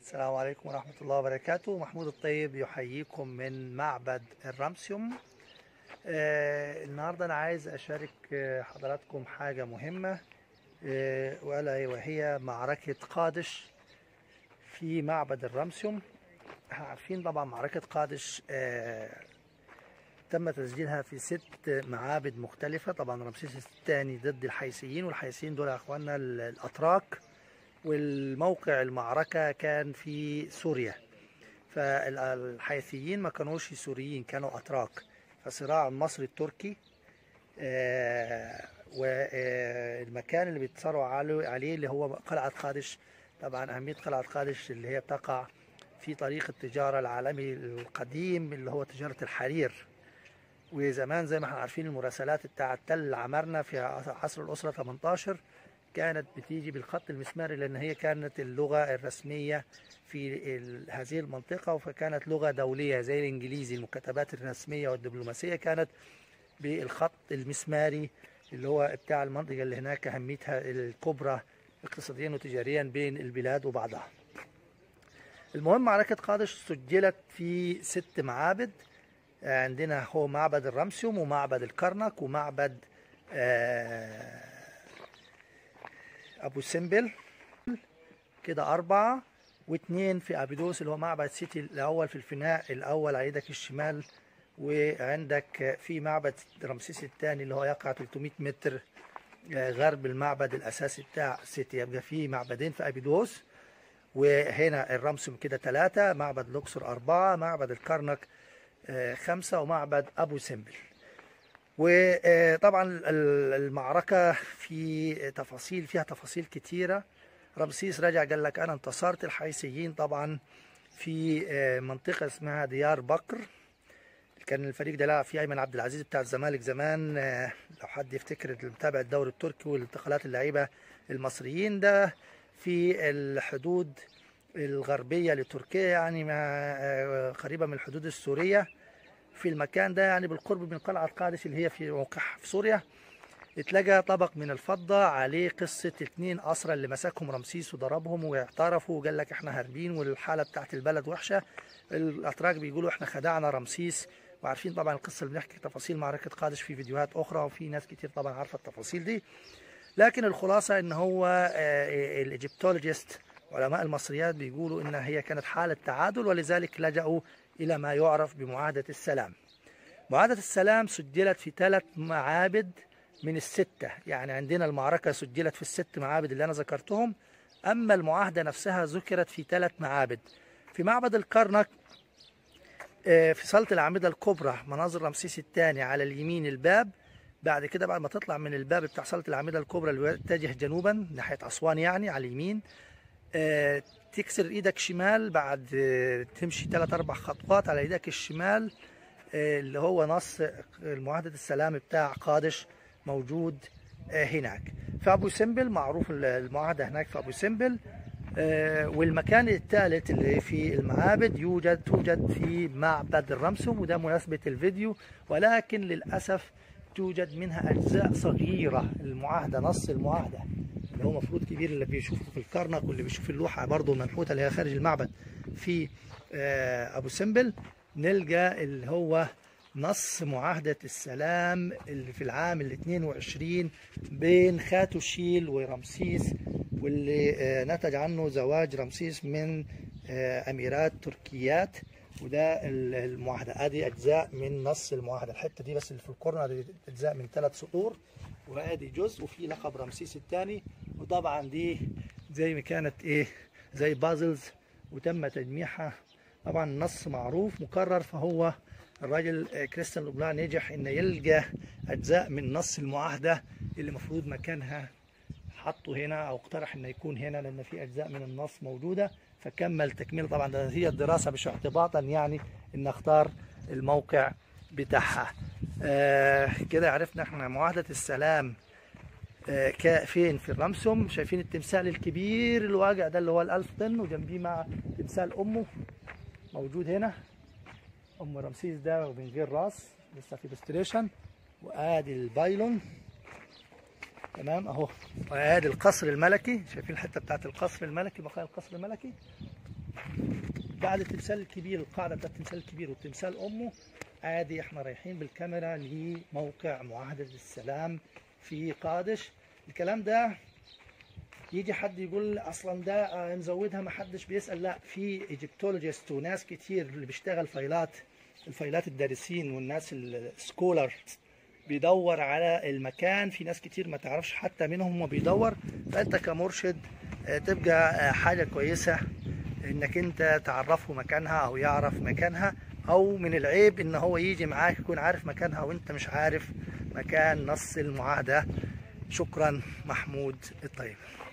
السلام عليكم ورحمة الله وبركاته محمود الطيب يحييكم من معبد الرمسيوم آه النهاردة أنا عايز أشارك آه، حضراتكم حاجة مهمة آه وألا وهي معركة قادش في معبد الرمسيوم عارفين طبعا معركة قادش آه تم تسجيلها في ست معابد مختلفة طبعا رمسيس الثاني ضد الحيثيين والحيثيين دول يا أخواننا ال- الأتراك والموقع المعركة كان في سوريا فالحيثيين ما كانوش سوريين كانوا أتراك فصراع المصري التركي آه، والمكان اللي بيتصارعوا عليه عليه اللي هو قلعة قادش طبعا أهمية قلعة قادش اللي هي بتقع في طريق التجارة العالمي القديم اللي هو تجارة الحرير وزمان زي ما احنا عارفين المراسلات بتاعت تل عمرنا في عصر الأسرة 18 كانت بتيجي بالخط المسماري لأن هي كانت اللغة الرسمية في ال- هذه المنطقة فكانت لغة دولية زي الإنجليزي المكتبات الرسمية والدبلوماسية كانت بالخط المسماري اللي هو بتاع المنطقة اللي هناك أهميتها الكبرى اقتصاديا وتجاريا بين البلاد وبعضها المهم معركة قادش سجلت في ست معابد عندنا هو معبد الرمسيوم ومعبد الكرنك ومعبد آه، أبو سمبل كده أربعة واثنين في أبيدوس اللي هو معبد سيتي الأول في الفناء الأول على يدك الشمال وعندك في معبد رمسيس الثاني اللي هو يقع 300 متر آه، غرب المعبد الأساسي بتاع سيتي يبقى في معبدين في أبيدوس وهنا الرمسم كده ثلاثة معبد لوكسور أربعة معبد الكرنك آه، خمسة ومعبد أبو سمبل وطبعا ال- المعركة في تفاصيل فيها تفاصيل كتيرة رمسيس رجع قال لك أنا انتصرت الحيثيين طبعا في آه، منطقة اسمها ديار بكر كان الفريق ده لعب فيه أيمن عبد العزيز بتاع الزمالك زمان آه، لو حد يفتكر اللي متابع الدوري التركي والانتقالات اللعيبة المصريين ده في الحدود الغربية لتركيا يعني ما آه، قريبة من الحدود السورية في المكان ده يعني بالقرب من قلعة قادش اللي هي في موقعها في سوريا اتلقى طبق من الفضة عليه قصة اتنين أسرى اللي مسكهم رمسيس وضربهم واعترفوا وقال لك احنا هاربين والحالة بتاعت البلد وحشة الأتراك بيقولوا احنا خدعنا رمسيس وعارفين طبعا القصة اللي بنحكي تفاصيل معركة قادش في فيديوهات أخرى وفي ناس كتير طبعا عارفة التفاصيل دي لكن الخلاصة ان هو آه، الايجيبتولوجيست علماء المصريات بيقولوا ان هي كانت حالة تعادل ولذلك لجأوا الى ما يعرف بمعاهدة السلام معاهدة السلام سجلت في ثلاث معابد من الستة يعني عندنا المعركة سجلت في الست معابد اللي أنا ذكرتهم أما المعاهدة نفسها ذكرت في ثلاث معابد في معبد الكرنك آه، في صالة الأعمدة الكبرى مناظر رمسيس الثاني على اليمين الباب بعد كده بعد ما تطلع من الباب بتاع صالة الأعمدة الكبرى اللي يتجه جنوبا ناحية أسوان يعني على اليمين آه، تكسر ايدك شمال بعد آه، تمشي ثلاث اربع خطوات على ايدك الشمال آه، اللي هو نص معاهدة السلام بتاع قادش موجود آه، هناك في ابو سمبل معروف المعاهدة هناك في ابو سمبل آه، والمكان الثالث اللي في المعابد يوجد توجد في معبد الرمسم وده مناسبة الفيديو ولكن للأسف توجد منها أجزاء صغيرة المعاهدة نص المعاهدة اللي هو مفروض كبير اللي بيشوفه في الكرنك واللي بيشوف اللوحة برضه المنحوتة اللي هي خارج المعبد في آه، أبو سمبل نلقى اللي هو نص معاهدة السلام اللي في العام ال 22 بين خاتوشيل ورمسيس واللي آه، نتج عنه زواج رمسيس من آه، أميرات تركيات وده ال- المعاهدة ادي أجزاء من نص المعاهدة الحتة دي بس اللي في الكورنر دي أجزاء من ثلاث سطور وادي جزء وفي لقب رمسيس الثاني وطبعا دي زي ما كانت ايه زي بازلز وتم تجميعها طبعا النص معروف مكرر فهو الراجل آه، كريستيان لوبلان نجح انه يلقى اجزاء من نص المعاهده اللي المفروض مكانها حطه هنا او اقترح انه يكون هنا لان في اجزاء من النص موجوده فكمل تكمله طبعا ده هي الدراسه مش اعتباطا يعني ان اختار الموقع بتاعها آه كده عرفنا احنا معاهده السلام آه كا- فين في الرمسم شايفين التمثال الكبير اللي واقع ده اللي هو الألف طن وجنبيه مع تمثال أمه موجود هنا أم رمسيس ده من غير راس لسه في ريستوريشن وادي البايلون تمام اهو وادي القصر الملكي شايفين الحته بتاعت القصر الملكي بقايا القصر الملكي بعد التمثال الكبير القاعده بتاعت التمثال الكبير والتمثال امه عادي احنا رايحين بالكاميرا لموقع معاهده السلام في قادش الكلام ده يجي حد يقول اصلا ده آه، مزودها ما حدش بيسال لا في ايجيبتولوجيست وناس كتير اللي بيشتغل فايلات الفايلات الدارسين والناس السكولر بيدور على المكان في ناس كتير ما تعرفش حتى منهم ما بيدور فانت كمرشد آه، تبقى آه، حاجه كويسه انك انت تعرفه مكانها او يعرف مكانها او من العيب ان هو يجي معاك يكون عارف مكانها وانت مش عارف مكان نص المعاهده شكرا محمود الطيب